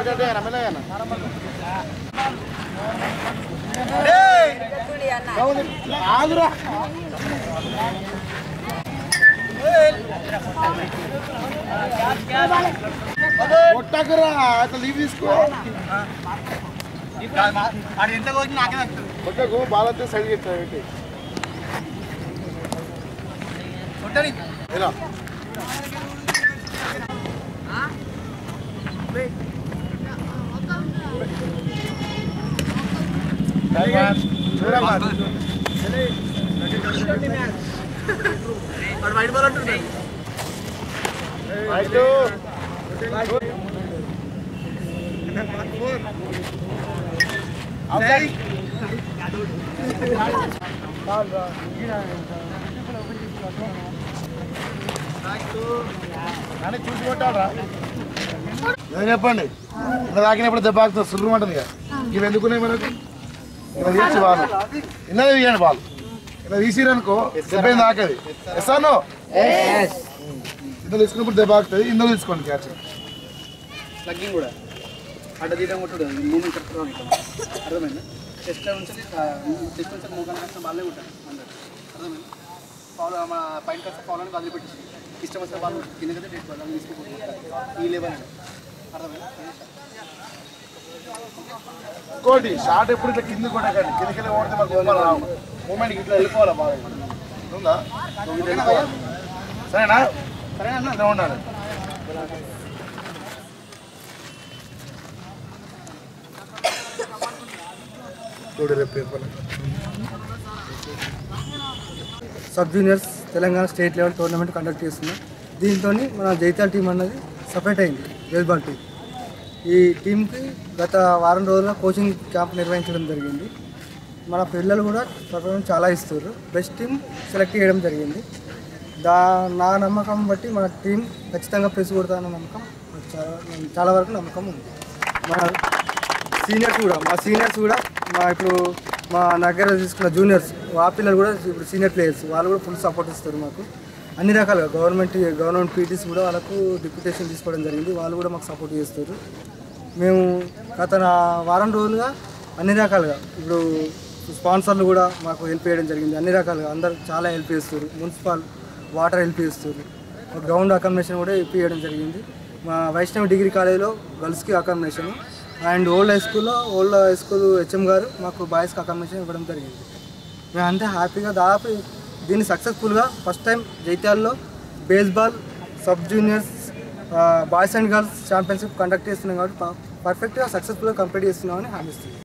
ఆగురా కొట్టకురా అట్లా లీవ్ తీసుకో ఆడు ఎంత కోసి నాకే తగ్గుతుంది కొట్టకు బాలతో సైడ్ చేస్తావు ఏంటి కొట్టని ఇలా చూడమ్మా వాడు బయట బాల్ అంటున్నాడు రైటు అవుతాయి కానీ చూసి కొట్టాలరా ఏం చెప్పండి ఇంకా తాకినప్పుడు దెబ్బ ఆకుతుంది సుర్రు ఉంటుంది కదా ఇవి ఎందుకున్నాయి మనకు ఇలా తీసి బాలు ఇలా తీయండి బాలు ఇలా తీసిరనుకో దెబ్బ ఏం తాకది ఎస్సాను ఇందులో తీసుకున్నప్పుడు దెబ్బ ఆకుతుంది ఇందులో తీసుకోండి క్యాచ్ ప్లగ్గింగ్ కూడా అడ్డ తీయడం కొట్టుడు మూమెంట్ కరెక్ట్గా ఉంటాం అర్థమైందా చెస్ట్ నుంచి చెస్ట్ నుంచి మూగాన్ని కష్టం వాళ్ళే ఉంటారు అందరు అర్థమైందా ఫాలో మన పైన కష్ట ఫాలోని వదిలిపెట్టేసి ఇష్టం వచ్చిన వాళ్ళు కింద కదా డేట్ వాళ్ళు తీసుకుపోతారు ఈ లెవెల్ అండి అర్థమైందా ఇంకోటి షార్ట్ ఎప్పుడు ఇట్లా కింద కొట్టకండి కిందకి వెళ్ళి కొడితే మనకు బొమ్మలు రావు మూమెంట్ ఇట్లా వెళ్ళిపోవాలి బాగా ఉందా ఇట్లా వెళ్ళిపోవాలి సరేనా సరేనా ఇట్లా ఉండాలి చూడు రేపు paper sub juniors Telangana state level tournament conduct చేస్తున్నాం దీంతో మన జైతాల్ టీం అన్నది సపరేట్ అయింది బేస్బాల్ టీం ఈ టీంకి గత వారం రోజుల కోచింగ్ క్యాంప్ నిర్వహించడం జరిగింది మన పిల్లలు కూడా పర్ఫార్మెన్స్ చాలా ఇస్తారు బెస్ట్ టీం సెలెక్ట్ చేయడం జరిగింది దా నా నమ్మకం బట్టి మన టీం ఖచ్చితంగా ప్రెస్ కొడతానన్న నమ్మకం నాకు చాలా చాలా వరకు నమ్మకం ఉంది మన సీనియర్స్ కూడా మా సీనియర్స్ కూడా మా ఇప్పుడు మా దగ్గర తీసుకున్న జూనియర్స్ ఆ పిల్లలు కూడా ఇప్పుడు సీనియర్ ప్లేయర్స్ వాళ్ళు కూడా ఫుల్ సపోర్ట్ ఇస్తారు మాకు అన్ని రకాలుగా గవర్నమెంట్ గవర్నమెంట్ పీటీస్ కూడా వాళ్ళకు డిప్యూటేషన్ తీసుకోవడం జరిగింది వాళ్ళు కూడా మాకు సపోర్ట్ చేస్తారు మేము గత నా- వారం రోజులుగా అన్ని రకాలుగా ఇప్పుడు స్పాన్సర్లు కూడా మాకు హెల్ప్ చేయడం జరిగింది అన్ని రకాలుగా అందరు చాలా హెల్ప్ చేస్తారు మున్సిపల్ వాటర్ హెల్ప్ చేస్తారు గ్రౌండ్ అకామిడేషన్ కూడా హెల్ప్ చేయడం జరిగింది మా వైష్ణవ్ డిగ్రీ కాలేజీలో గర్ల్స్కి అకామిడేషన్ అండ్ ఓల్డ్ హై స్కూల్లో ఓల్డ్ హై స్కూల్ హెచ్ఎం గారు మాకు బాయ్స్కి అకామిడేషన్ ఇవ్వడం జరిగింది మేము అంతే హ్యాపీగా దాదాపు దీన్ని సక్సెస్ఫుల్గా ఫస్ట్ టైం జైత్యాల్లో baseball sub juniors boys and girls championship conduct చేస్తున్నాం కాబట్టి పర్ఫెక్ట్గా సక్సెస్ఫుల్గా కంప్లీట్ చేస్తున్నామని హామీ ఇస్తుంది